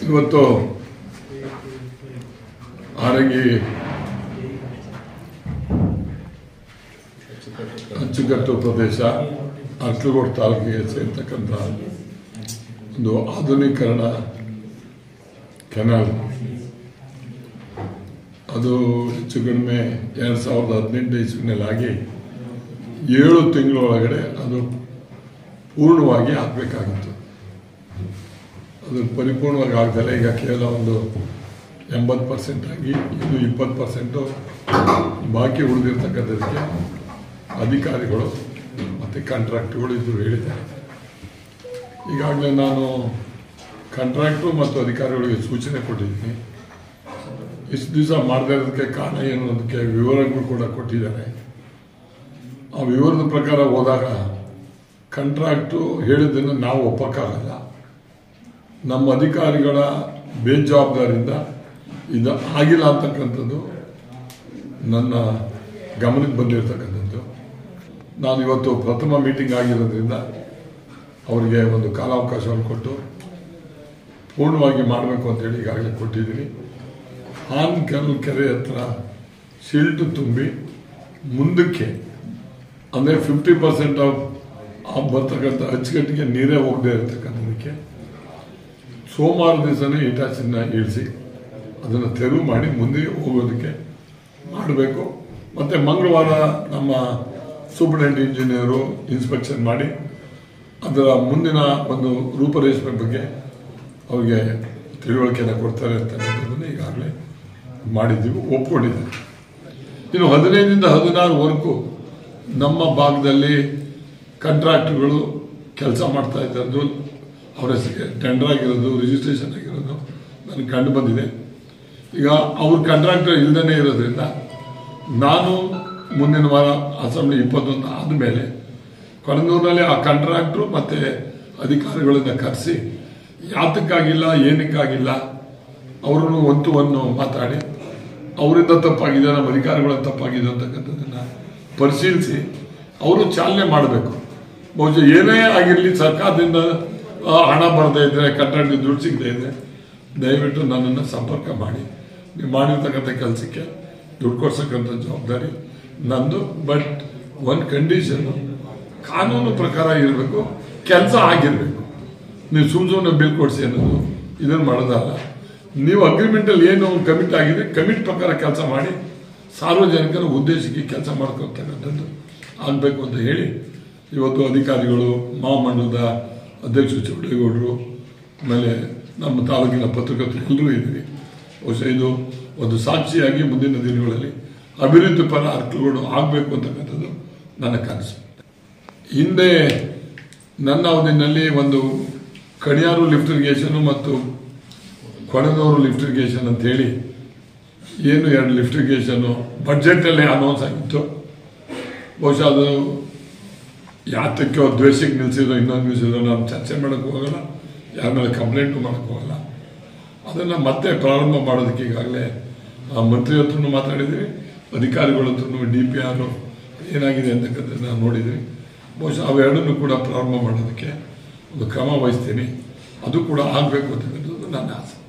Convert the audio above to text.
ಇವತ್ತು ಆರಂಗಿ ಅಚ್ಚುಕಟ್ಟು ಪ್ರದೇಶ ಅರ್ಕಲಗೋಡು ತಾಲೂಕಿಗೆ ಸೇರ್ತಕ್ಕಂಥ ಒಂದು ಆಧುನೀಕರಣ ಕೆನಾಲ್ ಅದು ಹೆಚ್ಚು ಕಡಿಮೆ ಎರಡು ಸಾವಿರದ ಹದಿನೆಂಟು ಇಸ್ವಿನಲ್ಲಿ ಆಗಿ ಏಳು ತಿಂಗಳೊಳಗಡೆ ಅದು ಪೂರ್ಣವಾಗಿ ಆಗಬೇಕಾಗಿತ್ತು ಅದು ಪರಿಪೂರ್ಣವಾಗಿ ಆಗ್ದಲೆ ಈಗ ಕೇವಲ ಒಂದು ಎಂಬತ್ತು ಪರ್ಸೆಂಟ್ ಆಗಿ ಇನ್ನು ಇಪ್ಪತ್ತು ಪರ್ಸೆಂಟು ಬಾಕಿ ಉಳಿದಿರ್ತಕ್ಕಂಥದಕ್ಕೆ ಅಧಿಕಾರಿಗಳು ಮತ್ತು ಕಾಂಟ್ರಾಕ್ಟ್ಗಳು ಇದ್ರು ಹೇಳಿದ್ದಾರೆ ಈಗಾಗಲೇ ನಾನು ಕಾಂಟ್ರಾಕ್ಟ್ರು ಮತ್ತು ಅಧಿಕಾರಿಗಳಿಗೆ ಸೂಚನೆ ಕೊಟ್ಟಿದ್ದೀನಿ ಇಷ್ಟು ದಿವಸ ಮಾಡದೇ ಇರೋದಕ್ಕೆ ಕಾರಣ ಏನು ಅನ್ನೋದಕ್ಕೆ ವಿವರಗಳು ಕೂಡ ಕೊಟ್ಟಿದ್ದಾರೆ ಆ ವಿವರದ ಪ್ರಕಾರ ಹೋದಾಗ ಕಾಂಟ್ರಾಕ್ಟು ಹೇಳಿದ್ದನ್ನು ನಾವು ಒಪ್ಪಕ್ಕಾಗಲ್ಲ ನಮ್ಮ ಅಧಿಕಾರಿಗಳ ಬೇಜವಾಬ್ದಾರಿಯಿಂದ ಇದು ಆಗಿಲ್ಲ ಅಂತಕ್ಕಂಥದ್ದು ನನ್ನ ಗಮನಕ್ಕೆ ಬಂದಿರತಕ್ಕಂಥದ್ದು ನಾನು ಇವತ್ತು ಪ್ರಥಮ ಮೀಟಿಂಗ್ ಆಗಿರೋದ್ರಿಂದ ಅವರಿಗೆ ಒಂದು ಕಾಲಾವಕಾಶವನ್ನು ಕೊಟ್ಟು ಪೂರ್ಣವಾಗಿ ಮಾಡಬೇಕು ಅಂತೇಳಿ ಈಗಾಗಲೇ ಕೊಟ್ಟಿದ್ದೀನಿ ಹಾನ್ಕಲ್ ಕೆರೆ ಹತ್ರ ಶಿಲ್ಟ್ ತುಂಬಿ ಮುಂದಕ್ಕೆ ಅಂದರೆ ಫಿಫ್ಟಿ ಪರ್ಸೆಂಟ್ ಆಫ್ ಆ ಬರ್ತಕ್ಕಂಥ ಅಚ್ಚುಕಟ್ಟಿಗೆ ನೀರೇ ಹೋಗದೆ ಇರತಕ್ಕಂಥದಕ್ಕೆ ಸೋಮವಾರ ದಿವಸನೇ ಇಟಾಚಿನ ಇಳಿಸಿ ಅದನ್ನು ತೆರವು ಮಾಡಿ ಮುಂದೆ ಹೋಗೋದಕ್ಕೆ ಮಾಡಬೇಕು ಮತ್ತು ಮಂಗಳವಾರ ನಮ್ಮ ಸೂಪರ್ಡೆಂಟ್ ಇಂಜಿನಿಯರು ಇನ್ಸ್ಪೆಕ್ಷನ್ ಮಾಡಿ ಅದರ ಮುಂದಿನ ಒಂದು ರೂಪರೇಷೆ ಬಗ್ಗೆ ಅವ್ರಿಗೆ ತಿಳುವಳಿಕೆಯನ್ನು ಕೊಡ್ತಾರೆ ಅಂತಕ್ಕಂಥದ್ದನ್ನು ಈಗಾಗಲೇ ಮಾಡಿದ್ದೀವಿ ಒಪ್ಕೊಂಡಿದ್ದಾರೆ ಇನ್ನು ಹದಿನೈದರಿಂದ ಹದಿನಾರವರೆಗೂ ನಮ್ಮ ಭಾಗದಲ್ಲಿ ಕಾಂಟ್ರಾಕ್ಟ್ಗಳು ಕೆಲಸ ಮಾಡ್ತಾ ಇದ್ದದ್ದು ಅವರ ಹೆಸರಿಗೆ ಟೆಂಡರ್ ಆಗಿರೋದು ರಿಜಿಸ್ಟ್ರೇಷನ್ ಆಗಿರೋದು ನನಗೆ ಕಂಡು ಬಂದಿದೆ ಈಗ ಅವ್ರ ಕಾಂಟ್ರಾಕ್ಟರ್ ಇಲ್ದೇ ಇರೋದ್ರಿಂದ ನಾನು ಮುಂದಿನ ವಾರ ಅಸೆಂಬ್ಲಿ ಇಪ್ಪತ್ತೊಂದು ಆದಮೇಲೆ ಕೊಡನೂರಿನಲ್ಲಿ ಆ ಕಾಂಟ್ರಾಕ್ಟ್ರು ಮತ್ತು ಅಧಿಕಾರಿಗಳನ್ನ ಕರೆಸಿ ಯಾತಕ್ಕಾಗಿಲ್ಲ ಏನಕ್ಕಾಗಿಲ್ಲ ಅವರನ್ನು ಒಂದು ಒಂದು ಮಾತಾಡಿ ಅವರಿಂದ ತಪ್ಪಾಗಿದೆ ನಮ್ಮ ಅಧಿಕಾರಿಗಳ ತಪ್ಪಾಗಿದೆ ಅಂತಕ್ಕಂಥದ್ದನ್ನು ಪರಿಶೀಲಿಸಿ ಅವರು ಚಾಲನೆ ಮಾಡಬೇಕು ಬಹುಶಃ ಏನೇ ಆಗಿರಲಿ ಸರ್ಕಾರದಿಂದ ಆ, ಹಣ ಬರದೇ ಇದ್ದರೆ ಕಟ್ಟಡ ದುಡ್ಡು ಸಿಗದೇ ಇದೆ ದಯವಿಟ್ಟು ನನ್ನನ್ನು ಸಂಪರ್ಕ ಮಾಡಿ ನೀವು ಮಾಡಿರ್ತಕ್ಕಂಥ ಕೆಲಸಕ್ಕೆ ದುಡ್ಡು ಕೊಡ್ಸಕ್ಕಂಥ ಜವಾಬ್ದಾರಿ ನಂದು ಬಟ್ ಒಂದು ಕಂಡೀಷನ್ನು ಕಾನೂನು ಪ್ರಕಾರ ಇರಬೇಕು ಕೆಲಸ ಆಗಿರಬೇಕು ನೀವು ಸುಮ್ ಸುಮ್ಮನೆ ಬಿಲ್ ಕೊಡಿಸಿ ಅನ್ನೋದು ಇದನ್ನು ಮಾಡೋದಲ್ಲ ನೀವು ಅಗ್ರಿಮೆಂಟಲ್ಲಿ ಏನು ಕಮಿಟ್ ಆಗಿದೆ ಕಮಿಟ್ ಪ್ರಕಾರ ಕೆಲಸ ಮಾಡಿ ಸಾರ್ವಜನಿಕರ ಉದ್ದೇಶಕ್ಕೆ ಕೆಲಸ ಮಾಡ್ಕೊಳ್ತಕ್ಕಂಥದ್ದು ಆಗಬೇಕು ಅಂತ ಹೇಳಿ ಇವತ್ತು ಅಧಿಕಾರಿಗಳು ಮಾಮಂಡಲದ ಅಧ್ಯಕ್ಷರು ಚೌಡೇಗೌಡರು ಆಮೇಲೆ ನಮ್ಮ ತಾಲೂಕಿನ ಪತ್ರಕರ್ತರು ಎಲ್ಲರೂ ಇದ್ದೀವಿ ಬಹುಶಃ ಇದು ಒಂದು ಸಾಕ್ಷಿಯಾಗಿ ಮುಂದಿನ ದಿನಗಳಲ್ಲಿ ಅಭಿವೃದ್ಧಿ ಪರ ಅರ್ಥಗಳು ಆಗಬೇಕು ಅಂತಕ್ಕಂಥದ್ದು ನನ್ನ ಕನಸು ಹಿಂದೆ ನನ್ನ ಅವಧಿನಲ್ಲಿ ಒಂದು ಕಣಿಯಾರು ಲಿಫ್ಟ್ ಇರಿಗೇಷನ್ ಮತ್ತು ಕೊಡನೂರು ಲಿಫ್ಟ್ ಇರಿಗೇಷನ್ ಅಂತ ಹೇಳಿ ಏನು ಎರಡು ಲಿಫ್ಟ್ ಇರಿಗೇಷನ್ನು ಬಡ್ಜೆಟಲ್ಲೇ ಅನೌನ್ಸ್ ಆಗಿತ್ತು ಬಹುಶಃ ಅದು ಯಾತಕ್ಕೆ ದ್ವೇಷಕ್ಕೆ ನಿಲ್ಲಿಸಿದ್ರು ಇನ್ನೊಂದು ನಿಲ್ಲಿಸಿದ್ರು ನಾನು ಚರ್ಚೆ ಮಾಡೋಕ್ಕೆ ಹೋಗಲ್ಲ ಯಾರ ಮೇಲೆ ಕಂಪ್ಲೇಂಟು ಮಾಡೋಕ್ಕೆ ಹೋಗಲ್ಲ ಅದನ್ನು ಮತ್ತೆ ಪ್ರಾರಂಭ ಮಾಡೋದಕ್ಕೆ ಈಗಾಗಲೇ ಆ ಮಂತ್ರಿ ಹತ್ರನೂ ಮಾತಾಡಿದ್ವಿ ಅಧಿಕಾರಿಗಳ ಹತ್ರನೂ ಡಿ ಪಿ ಆರ್ ಏನಾಗಿದೆ ಅಂತಕ್ಕಂಥದ್ದನ್ನ ನೋಡಿದ್ವಿ ಬಹುಶಃ ಅವೆರಡನ್ನೂ ಕೂಡ ಪ್ರಾರಂಭ ಮಾಡೋದಕ್ಕೆ ಒಂದು ಕ್ರಮ ವಹಿಸ್ತೀನಿ ಅದು ಕೂಡ ಆಗಬೇಕು ಅಂತಕ್ಕಂಥದ್ದು ನನ್ನ ಆಸೆ